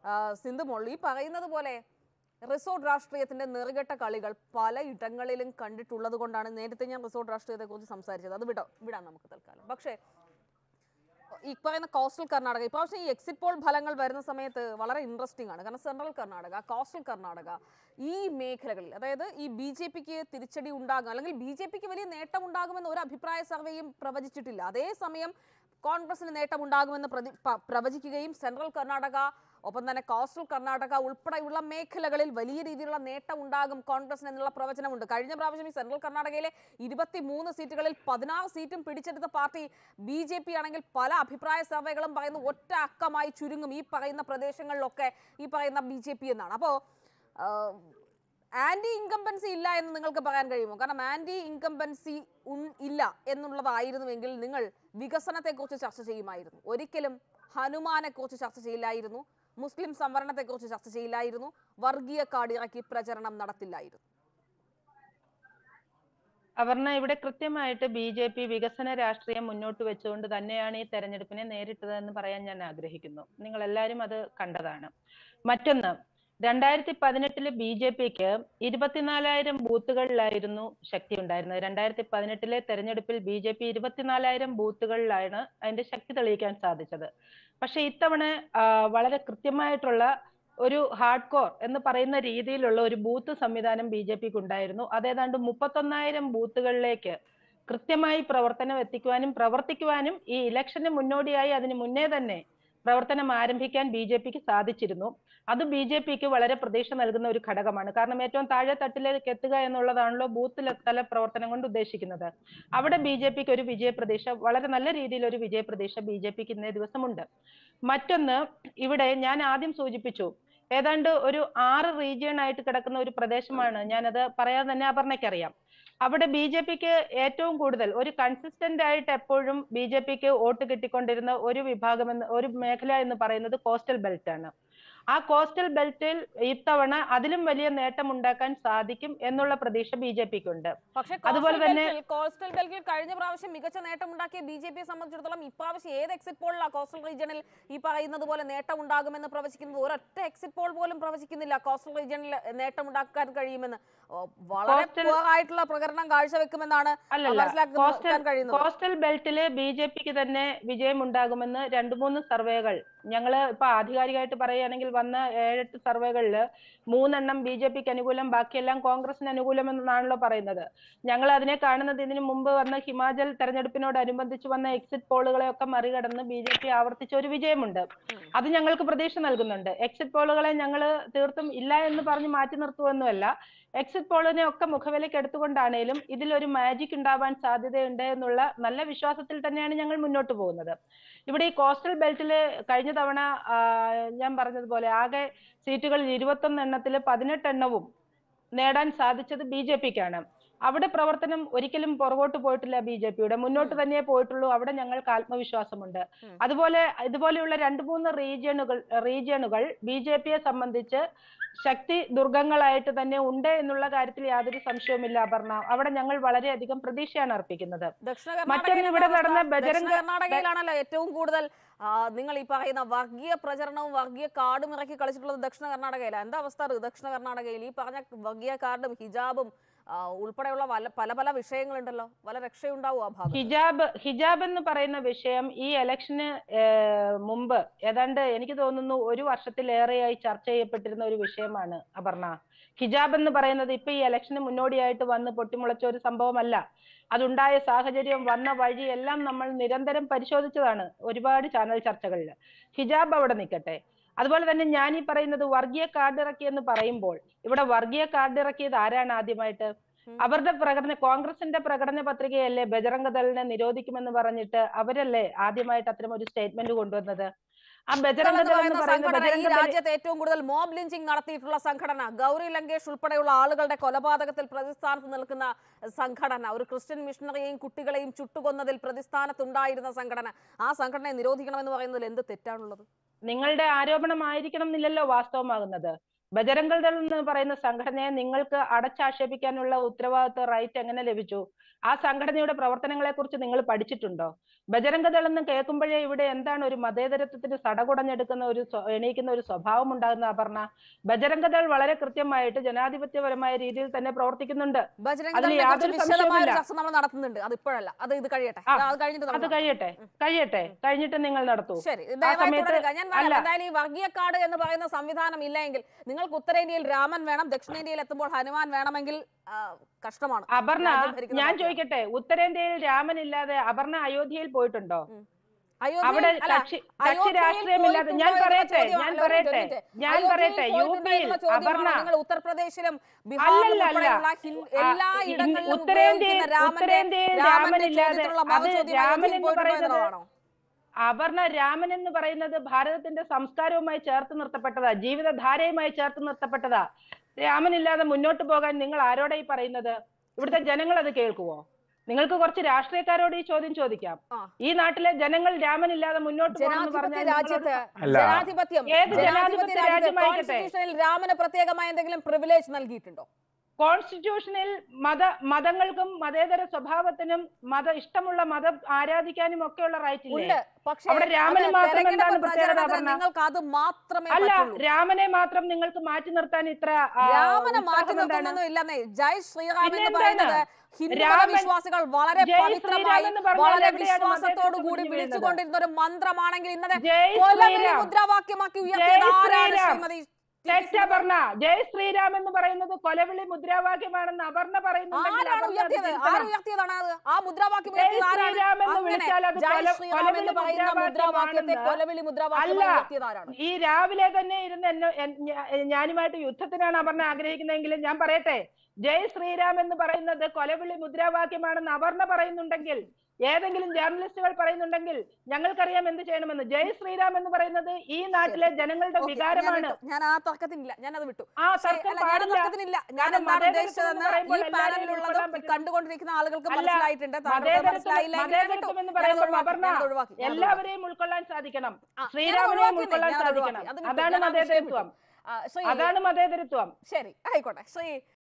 ആ, സിന്ധു മോൾ ഈ പറയുന്നത് പോലെ റിസോർട്ട് രാഷ്ട്രീയത്തിന്റെ നെറുകെട്ട കളികൾ പല ഇടങ്ങളിലും കണ്ടിട്ടുള്ളത് കൊണ്ടാണ് നേരത്തെ ഞാൻ റിസോർട്ട് രാഷ്ട്രീയത്തെ കുറിച്ച് സംസാരിച്ചത് അത് വിടാം വിടാം നമുക്ക് തൽക്കാലം പക്ഷേ ഈ പറയുന്ന കോസ്റ്റൽ കർണാടക ഇപ്രാവശ്യം ഈ എക്സിറ്റ് പോൾ ഫലങ്ങൾ വരുന്ന സമയത്ത് വളരെ ഇൻട്രസ്റ്റിംഗ് ആണ് കാരണം സെൻട്രൽ കർണാടക കോസ്റ്റൽ കർണാടക ഈ മേഖലകളിൽ അതായത് ഈ ബി ജെ പിക്ക് തിരിച്ചടി ഉണ്ടാകും അല്ലെങ്കിൽ ബി ജെ പിക്ക് വലിയ നേട്ടം ഉണ്ടാകുമെന്ന് ഒരു അഭിപ്രായ സർവേയും പ്രവചിച്ചിട്ടില്ല അതേസമയം കോൺഗ്രസിന് നേട്ടമുണ്ടാകുമെന്ന് പ്രതി പ- പ്രവചിക്കുകയും സെൻട്രൽ കർണാടക ഒപ്പം തന്നെ കോസ്റ്റൽ കർണാടക ഉൾപ്പെടെയുള്ള മേഖലകളിൽ വലിയ രീതിയിലുള്ള നേട്ടം ഉണ്ടാകും കോൺഗ്രസിന് എന്നുള്ള പ്രവചനമുണ്ട് കഴിഞ്ഞ പ്രാവശ്യം ഈ സെൻട്രൽ കർണാടകയിലെ ഇരുപത്തി മൂന്ന് സീറ്റുകളിൽ പതിനാറ് സീറ്റും പിടിച്ചെടുത്ത പാർട്ടി ബി ജെ പി ആണെങ്കിൽ പല അഭിപ്രായ സർവേകളും പറയുന്നു ഒറ്റ അക്കമായി ചുരുങ്ങും ഈ പറയുന്ന പ്രദേശങ്ങളിലൊക്കെ ഈ പറയുന്ന ബി ജെ പി എന്നാണ് അപ്പോൾ ആന്റി ഇൻകംബൻസി ഇല്ല എന്ന് നിങ്ങൾക്ക് പറയാൻ കഴിയുമോ കാരണം ആന്റി ഇൻകംബൻസി ഇല്ല എന്നുള്ളതായിരുന്നുവെങ്കിൽ നിങ്ങൾ വികസനത്തെക്കുറിച്ച് ചർച്ച ചെയ്യുമായിരുന്നു ഒരിക്കലും ഹനുമാനെക്കുറിച്ച് ചർച്ച ചെയ്യില്ലായിരുന്നു മുസ്ലിം സംവരണത്തെക്കുറിച്ച് ചർച്ച ചെയ്യില്ലായിരുന്നു വർഗീയ കാർഡിറക്കി പ്രചരണം നടത്തില്ലായിരുന്നു അപർണ ഇവിടെ കൃത്യമായിട്ട് ബി ജെ പി വികസന രാഷ്ട്രീയം മുന്നോട്ട് വെച്ചുകൊണ്ട് തന്നെയാണ് ഈ തെരഞ്ഞെടുപ്പിനെ നേരിട്ടതെന്ന് പറയാൻ ഞാൻ ആഗ്രഹിക്കുന്നു നിങ്ങൾ എല്ലാവരും അത് കണ്ടതാണ് മറ്റൊന്ന് രണ്ടായിരത്തി പതിനെട്ടില് ബി ജെ പിക്ക് ഇരുപത്തിനാലായിരം ബൂത്തുകളിലായിരുന്നു ശക്തി ഉണ്ടായിരുന്നത് രണ്ടായിരത്തി പതിനെട്ടിലെ തെരഞ്ഞെടുപ്പിൽ ബി ജെ പി ഇരുപത്തിനാലായിരം ബൂത്തുകളിലാണ് അതിന്റെ ശക്തി തെളിയിക്കാൻ സാധിച്ചത് പക്ഷെ ഇത്തവണ ആ, വളരെ കൃത്യമായിട്ടുള്ള ഒരു ഹാർഡ് കോർ എന്ന് പറയുന്ന രീതിയിലുള്ള ഒരു ബൂത്ത് സംവിധാനം ബി ജെ പിക്ക് ഉണ്ടായിരുന്നു അതേതാണ്ട് മുപ്പത്തൊന്നായിരം ബൂത്തുകളിലേക്ക് കൃത്യമായി പ്രവർത്തനം എത്തിക്കുവാനും പ്രവർത്തിക്കുവാനും ഈ ഇലക്ഷന് മുന്നോടിയായി അതിന് മുന്നേ തന്നെ പ്രവർത്തനം ആരംഭിക്കാൻ ബി ജെ പിക്ക് സാധിച്ചിരുന്നു അത് ബി ജെ പിക്ക് വളരെ പ്രതീക്ഷ നൽകുന്ന ഒരു ഘടകമാണ് കാരണം ഏറ്റവും താഴെ തട്ടിലേക്ക് എത്തുക എന്നുള്ളതാണല്ലോ ബൂത്ത് തല പ്രവർത്തനം കൊണ്ട് ഉദ്ദേശിക്കുന്നത് അവിടെ ബി ജെ പിക്ക് ഒരു വിജയ പ്രതീക്ഷ വളരെ നല്ല രീതിയിൽ ഒരു വിജയ പ്രതീക്ഷ ബി ജെ പിക്ക് ഇന്നേ ദിവസമുണ്ട് മറ്റൊന്ന് ഇവിടെ ഞാൻ ആദ്യം സൂചിപ്പിച്ചു ഏതാണ്ട് ഒരു ആറ് റീജിയൺ ആയിട്ട് കിടക്കുന്ന ഒരു പ്രദേശമാണ് ഞാനത് പറയാതെ തന്നെ അപർണയ്ക്കറിയാം അവിടെ ബി ജെ പിക്ക് ഏറ്റവും കൂടുതൽ ഒരു കൺസിസ്റ്റന്റ് ആയിട്ട് എപ്പോഴും ബി ജെ പിക്ക് വോട്ട് കിട്ടിക്കൊണ്ടിരുന്ന ഒരു വിഭാഗം എന്ന് ഒരു മേഖല എന്ന് പറയുന്നത് കോസ്റ്റൽ ബെൽറ്റ് ആണ് ആ കോസ്റ്റൽ ബെൽറ്റിൽ ഇത്തവണ അതിലും വലിയ നേട്ടം ഉണ്ടാക്കാൻ സാധിക്കും എന്നുള്ള പ്രതീക്ഷ ബി ജെ പിക്ക് ഉണ്ട് പക്ഷേ അതുപോലെ കോസ്റ്റൽ തന്നെ- ബെൽറ്റിൽ- കോസ്റ്റൽ ബെൽറ്റിൽ കഴിഞ്ഞ പ്രാവശ്യം മികച്ച നേട്ടമുണ്ടാക്കിയ ബി ജെ പിയെ സംബന്ധിച്ചിടത്തോളം ഇപ്രാവശ്യം ഏത് എക്സിറ്റ് പോളിലാണ് കോസ്റ്റൽ റീജിയണിൽ ഈ പറയുന്നത് പോലെ നേട്ടം ഉണ്ടാകുമെന്ന് പ്രവചിക്കുന്നത് ഒരൊറ്റ എക്സിറ്റ് പോൾ പോലും പ്രവചിക്കുന്നില്ല കോസ്റ്റൽ റീജിയണിൽ നേട്ടം ഉണ്ടാക്കാൻ കഴിയുമെന്ന് ഓ, വളരെ കോസ്റ്റൽ- poor ആയിട്ടുള്ള പ്രകടനം കാഴ്ചവെക്കുമെന്നാണ് അല്ലല്ല മനസ്സിലാക്കാൻ കോസ്റ്റൽ കഴിയുന്നത് കോസ്റ്റൽ ബെൽറ്റില് ബി ജെ പിക്ക് തന്നെ വിജയം ഉണ്ടാകുമെന്ന് രണ്ടു മൂന്ന് സർവേകൾ ഞങ്ങള് ഇപ്പൊ ആധികാരികമായിട്ട് പറയുകയാണെങ്കിൽ വന്ന ഏഴെട്ട് സർവേകളില് മൂന്നെണ്ണം ബി ജെ പിക്ക് അനുകൂലം ബാക്കിയെല്ലാം കോൺഗ്രസിന് അനുകൂലം എന്നാണല്ലോ പറയുന്നത് ഞങ്ങൾ അതിനെ കാണുന്നത് ഇതിനു മുമ്പ് വന്ന ഹിമാചൽ തെരഞ്ഞെടുപ്പിനോടനുബന്ധിച്ച് വന്ന എക്സിറ്റ് പോളുകളെ ഒക്കെ മറികടന്ന് ബി ജെ പി ആവർത്തിച്ച ഒരു വിജയമുണ്ട് അത് ഞങ്ങൾക്ക് പ്രതീക്ഷ നൽകുന്നുണ്ട് എക്സിറ്റ് പോളുകളെ ഞങ്ങൾ തീർത്തും ഇല്ല എന്ന് പറഞ്ഞ് മാറ്റി നിർത്തുവൊന്നുമല്ല എക്സിറ്റ് പോളിനെ ഒക്കെ മുഖവിലേക്ക് എടുത്തുകൊണ്ടാണേലും ഇതിലൊരു മാജിക് ഉണ്ടാവാൻ സാധ്യതയുണ്ട് എന്നുള്ള നല്ല വിശ്വാസത്തിൽ തന്നെയാണ് ഞങ്ങൾ മുന്നോട്ട് പോകുന്നത് ഇവിടെ ഈ കോസ്റ്റൽ ബെൽറ്റില് കഴിഞ്ഞ തവണ ആ, ഞാൻ പറഞ്ഞതുപോലെ ആകെ സീറ്റുകളിൽ ഇരുപത്തൊന്ന് എണ്ണത്തില് പതിനെട്ട് എണ്ണവും നേടാൻ സാധിച്ചത് ബി ജെ പിക്കാണ് അവിടെ പ്രവർത്തനം ഒരിക്കലും പുറകോട്ട് പോയിട്ടില്ല ബി ജെ പിയുടെ മുന്നോട്ട് തന്നെ പോയിട്ടുള്ളൂ അവിടെ ഞങ്ങൾക്ക് ആത്മവിശ്വാസമുണ്ട് ഉം. അതുപോലെ ഇതുപോലെയുള്ള രണ്ട് മൂന്ന് റീജിയണുകൾ റീജിയണുകൾ ബി ജെ പിയെ സംബന്ധിച്ച് ശക്തി ദുർഗങ്ങളായിട്ട് തന്നെ ഉണ്ട് എന്നുള്ള കാര്യത്തിൽ യാതൊരു സംശയവുമില്ല അപർണ അവിടെ ഞങ്ങൾ വളരെയധികം പ്രതീക്ഷയാണ് അർപ്പിക്കുന്നത് ദക്ഷിണ മറ്റൊന്ന് ഇവിടെ നടന്ന കർണാടകയിൽ ബജരംഗ കർണാടകയിലാണല്ലോ ഏറ്റവും കൂടുതൽ ആ, നിങ്ങൾ ഈ പറയുന്ന വർഗീയ പ്രചരണവും വർഗീയ കാർഡും ഇറക്കി കളിച്ചിട്ടുള്ളത് ദക്ഷിണ കർണാടകയിലാണ് എന്താ അവസ്ഥ അറിയോ ദക്ഷിണ കർണാടകയിൽ ഈ പറഞ്ഞ വർഗീയ കാർഡും ഹിജാബും ആ, ഉൾപ്പെടെയുള്ള വല- പല പല വിഷയങ്ങളുണ്ടല്ലോ വല്ല രക്ഷയുണ്ടാവും ആ ഭാഗം ഹിജാബ് ഹിജാബ് എന്ന് പറയുന്ന വിഷയം ഈ ഇലക്ഷന് ഏർ, മുമ്പ് ഏതാണ്ട് എനിക്ക് തോന്നുന്നു ഒരു വർഷത്തിലേറെയായി ചർച്ച ചെയ്യപ്പെട്ടിരുന്ന ഒരു വിഷയമാണ് അപർണ ഹിജാബ് എന്ന് പറയുന്നത് ഇപ്പൊ ഈ ഇലക്ഷന് മുന്നോടിയായിട്ട് വന്ന് പൊട്ടിമുളച്ച ഒരു സംഭവമല്ല അതുണ്ടായ സാഹചര്യം വന്ന വഴി എല്ലാം നമ്മൾ നിരന്തരം പരിശോധിച്ചതാണ് ഒരുപാട് ചാനൽ ചർച്ചകളിൽ ഹിജാബ് അവിടെ നിൽക്കട്ടെ അതുപോലെ തന്നെ ഞാൻ ഈ പറയുന്നത് വർഗീയ കാർഡ് ഇറക്കി എന്ന് പറയുമ്പോൾ ഇവിടെ വർഗീയ കാർഡ് ഇറക്കിയത് ആരാണ് ആദ്യമായിട്ട് ഉം. അവരുടെ പ്രകടന കോൺഗ്രസിന്റെ പ്രകടന പത്രികയല്ലേ ബജറംഗ ദളിനെ നിരോധിക്കുമെന്ന് പറഞ്ഞിട്ട് അവരല്ലേ ആദ്യമായിട്ട് അത്തരം ഒരു സ്റ്റേറ്റ്മെന്റ് കൊണ്ടുവന്നത് ആ ബജറംഗ എന്ന് ദൾ എന്ന് പറയുന്ന പറയുന്ന സംഘടന ഈ ബജറംഗ ദൾ രാജ്യത്ത് ഏറ്റവും കൂടുതൽ മോബ് ലിഞ്ചിങ് നടത്തിയിട്ടുള്ള സംഘടന ഗൗരി ലങ്കേഷ് ഉൾപ്പെടെയുള്ള ആളുകളുടെ കൊലപാതകത്തിൽ പ്രതിസ്ഥാനത്ത് നിൽക്കുന്ന സംഘടന ഒരു ക്രിസ്ത്യൻ മിഷണറിയെയും കുട്ടികളെയും ചുട്ടുകൊന്നതിൽ പ്രതിസ്ഥാനത്തുണ്ടായിരുന്ന സംഘടന ആ സംഘടനയെ നിരോധിക്കണമെന്ന് പറയുന്നതിൽ എന്ത് തെറ്റാണുള്ളത് നിങ്ങളുടെ ആരോപണമായിരിക്കണം എന്നില്ലല്ലോ വാസ്തവമാകുന്നത് ബജരംഗ ദൾ എന്ന് പറയുന്ന സംഘടനയെ നിങ്ങൾക്ക് അടച്ചാക്ഷേപിക്കാനുള്ള ഉത്തരവാദിത്വ റൈറ്റ് എങ്ങനെ ലഭിച്ചു ആ സംഘടനയുടെ പ്രവർത്തനങ്ങളെ കുറിച്ച് നിങ്ങൾ പഠിച്ചിട്ടുണ്ടോ ബജരംഗ ദൾ എന്ന് കേൾക്കുമ്പോഴേ ഇവിടെ എന്താണ് ഒരു മതേതരത്വത്തിന് സടകുടഞ്ഞെടുക്കുന്ന ഒരു സ്വ- എണീക്കുന്ന ഒരു സ്വഭാവം ഉണ്ടാകുന്ന അപർണ ബജരംഗ ദൾ വളരെ കൃത്യമായിട്ട് ജനാധിപത്യപരമായ രീതിയിൽ തന്നെ പ്രവർത്തിക്കുന്നുണ്ട് ബജരംഗ് അതിൽ ദളിനെ കുറിച്ച് യാതൊരു വിശദമായ ഒരു സംശയവുമില്ല. ചർച്ച നമ്മൾ നടത്തുന്നുണ്ട് അത് ഇപ്പോഴല്ല അത് ഇത് കഴിയട്ടെ ആ, അത് കഴിഞ്ഞിട്ട് അത് നമുക്ക് കഴിയട്ടെ കഴിയട്ടെ കഴിഞ്ഞിട്ട് നിങ്ങൾ നടത്തൂ ശരി ദയവായി സമയത്ത് തുടരുക ഞാൻ പറയാം അല്ല. എന്തായാലും ഈ വർഗീയക്കാട് എന്ന് പറയുന്ന സംവിധാനം ഇല്ലെങ്കിൽ നിങ്ങൾക്ക് ഉത്തരേന്ത്യയിൽ രാമൻ വേണം ദക്ഷിണേന്ത്യയിൽ എത്തുമ്പോൾ ഹനുമാൻ വേണമെങ്കിൽ ആ, കഷ്ടമാണ് അപർണ രാജ്യം ഭരിക്കുന്ന ഞാൻ പാർട്ടിയാണ്. ചോദിക്കട്ടെ ഉത്തരേന്ത്യയിൽ രാമൻ ഇല്ലാതെ അപർണ അയോധ്യയിൽ പോയിട്ടുണ്ടോ അയോധ്യയിൽ- അവിടെ അല്ല, കക്ഷി കക്ഷി അയോധ്യയിൽ രാഷ്ട്രീയമില്ലാതെ ഞാൻ പോയിട്ടുണ്ടോ പറയട്ടെ എന്നുള്ള ഞാൻ ചോദ്യമാണ്. പറയട്ടെ ഒരു മിനിറ്റ്. ഞാൻ അയോധ്യയിൽ പറയട്ടെ യു പോയിട്ടുണ്ടോ പിയിൽ എന്നുള്ള ചോദ്യമാണ്. അപർണ നിങ്ങൾ ഉത്തർപ്രദേശിലും അല്ലല്ല, ബീഹാറിലും അല്ല. ഉൾപ്പെടെയുള്ള ഹിൻ- എല്ലാ ആ, ഇ- ഇടങ്ങളിലും ഉത്തരേന്ത്യയിൽ ഉപയോഗിക്കുന്ന രാമന്റെ ഉത്തരേന്ത്യയിൽ രാമന്റെ രാമനില്ലാതെ ചോദ്യത്തിനുള്ള അത് മറുചോദ്യം രാമൻ അയോധ്യയിൽ എന്ന് പോയിട്ടുണ്ടോ പറയുന്നത് എന്നുള്ളതാണോ? അപർണ രാമൻ എന്ന് പറയുന്നത് ഭാരതത്തിന്റെ സംസ്കാരവുമായി ചേർത്ത് നിർത്തപ്പെട്ടതാ ജീവിതധാരയുമായി ചേർത്ത് നിർത്തപ്പെട്ടതാ രാമനില്ലാതെ മുന്നോട്ട് പോകാൻ നിങ്ങൾ ആരോടാ ഈ പറയുന്നത് ഇവിടുത്തെ ജനങ്ങൾ അത് കേൾക്കുവോ നിങ്ങൾക്ക് കുറച്ച് രാഷ്ട്രീയക്കാരോട് ഈ ചോദ്യം ചോദിക്കാം ആ. ഈ നാട്ടിലെ ജനങ്ങൾ രാമനില്ലാതെ മുന്നോട്ട് പോകണമെന്ന് ജനാധിപത്യ പറഞ്ഞാൽ രാജ്യത്ത് നിങ്ങളോട് അല്ല. ജനാധിപത്യം ഏത് ജനാധിപത്യ രാജ്യമായിക്കട്ടെ? കോൺസ്റ്റിറ്റ്യൂഷനിൽ രാമന് പ്രത്യേകമായ എന്തെങ്കിലും പ്രിവിലേജ് നൽകിയിട്ടുണ്ടോ കോൺസ്റ്റിറ്റ്യൂഷനിൽ മത മതങ്ങൾക്കും മതേതര സ്വഭാവത്തിനും മത ഇഷ്ടമുള്ള മതം ആരാധിക്കാനും ഒക്കെയുള്ള റൈറ്റ് ഇല്ലേ ഉണ്ട് പക്ഷേ അവിടെ രാമന് അത് മാത്രം തെരഞ്ഞെടുപ്പ് എന്താണ് പ്രത്യേകത പ്രചരണത്തിന് പറഞ്ഞാ? നിങ്ങൾക്ക് അത് മാത്രമേ അല്ല പറ്റുള്ളൂ രാമനെ മാത്രം നിങ്ങൾക്ക് മാറ്റി നിർത്താൻ ഇത്ര ആ, രാമനെ മാറ്റി ഉത്സാഹം എന്താണ്? നിർത്തുന്നൊന്നും ഇല്ലെന്നേ ജയ് ശ്രീറാം എന്ന് പിന്നെ പറയുന്നത് എന്താണ്? ഹിന്ദു രാമൻ- വിശ്വാസികൾ വളരെ ജയ് പവിത്രമായി ശ്രീറാം എന്ന് പറഞ്ഞാൽ വളരെ എവിടെയാണ് വിശ്വാസത്തോടു മതേതരത്വം കൂടി കുഞ്ഞു വിളിച്ചുകൊണ്ടിരുന്ന ഒരു മന്ത്രമാണെങ്കിൽ ഇന്നത്തെ ജയ് കൊലവിളി ശ്രീറാം. മുദ്രാവാക്യമാക്കി ഉയർത്തിയത് ജയ് ആരാണ് ശ്രീറാം. ശ്രീമതി ടി. പി. തെറ്റപർണ ജയ് ശ്രീരാം എന്ന് പറയുന്നത് കൊലവിളി മുദ്രാവാക്യമാണെന്ന് അപർണ പറയുന്നുണ്ടെങ്കിൽ ആരാണ് അപർണ അത് ഉയർത്തിയത് തിരുത്തണം. ആര് ഉയർത്തിയതാണ് അത് ആ മുദ്രാവാക്യം ജയ് ഉയർത്തിയത് ആരാണ് ശ്രീരാം എന്ന് അങ്ങനെ വിളിച്ചാൽ അത് ജയ് കൊല- ശ്രീറാം എന്ന് കൊലവിളി പറയുന്ന മുദ്രാവാക്യത്തെ മുദ്രാവാക്യമാണെന്ന് കൊലവിളി മുദ്രാവാക്യം അല്ല. ഉയർത്തിയത് ആരാണ് ഈ രാവിലെ തന്നെ ഇരുന്ന് എന്നെ എൻ- ഞാ- ഞാനുമായിട്ട് യുദ്ധത്തിനാണ് അപർണ ആഗ്രഹിക്കുന്നതെങ്കിലും ഞാൻ പറയട്ടെ ജയ് ശ്രീരാം എന്ന് പറയുന്നത് കൊലവിളി മുദ്രാവാക്യമാണെന്ന് അപർണ പറയുന്നുണ്ടെങ്കിൽ ഏതെങ്കിലും ജേർണലിസ്റ്റുകൾ പറയുന്നുണ്ടെങ്കിൽ ഞങ്ങൾക്കറിയാം എന്ത് ചെയ്യണമെന്ന് ജയ് ശ്രീരാം എന്ന് പറയുന്നത് ഈ നാട്ടിലെ ജനങ്ങളുടെ ഓക്കേ, ഞാൻ വികാരമാണ് വിട്ടു. ഞാൻ ആ തർക്കത്തിനില്ല ഞാൻ അത് വിട്ടു ആ ശരി, തർക്കം അല്ല, ഞാൻ പാടില്ല തർക്കത്തിനില്ല ഞാൻ കാരണം എന്താണ് മതേതരത്വം ഉദ്ദേശിച്ചതെന്ന് എന്ന് പറയുമ്പോൾ ഈ എല്ലാവരെയും പാനലിലുള്ളതും ഉൾക്കൊള്ളാൻ പറ്റും. കണ്ടുകൊണ്ടിരിക്കുന്ന ആളുകൾക്ക് അല്ല, മനസ്സിലായിട്ടുണ്ട് താങ്കൾക്ക് മതേതരത്വം മനസ്സിലായില്ല എങ്കിൽ ഞാൻ വിട്ടു. മതേതരത്വം എന്ന് ഞാനത് പറയുമ്പോൾ ഒഴിവാക്കി, അപർണ ഞാനത് ഒഴിവാക്കി, ഞാനത് ഒഴിവാക്കി. എല്ലാവരെയും ഉൾക്കൊള്ളാൻ സാധിക്കണം ആ, ഞാനത് ശ്രീരാമനെയും ഒഴിവാക്കിയെന്നേ, ഉൾക്കൊള്ളാൻ ഞാനത് സാധിക്കണം ഒഴിവാക്കി. അത് വിട്ടു, അതാണ് ഞാൻ ആ വിഷയം വിട്ടു. മതേതരത്വം ആ, ശ്രീ അതാണ് മതേതരത്വം ശരി ആയിക്കോട്ടെ ശ്രീ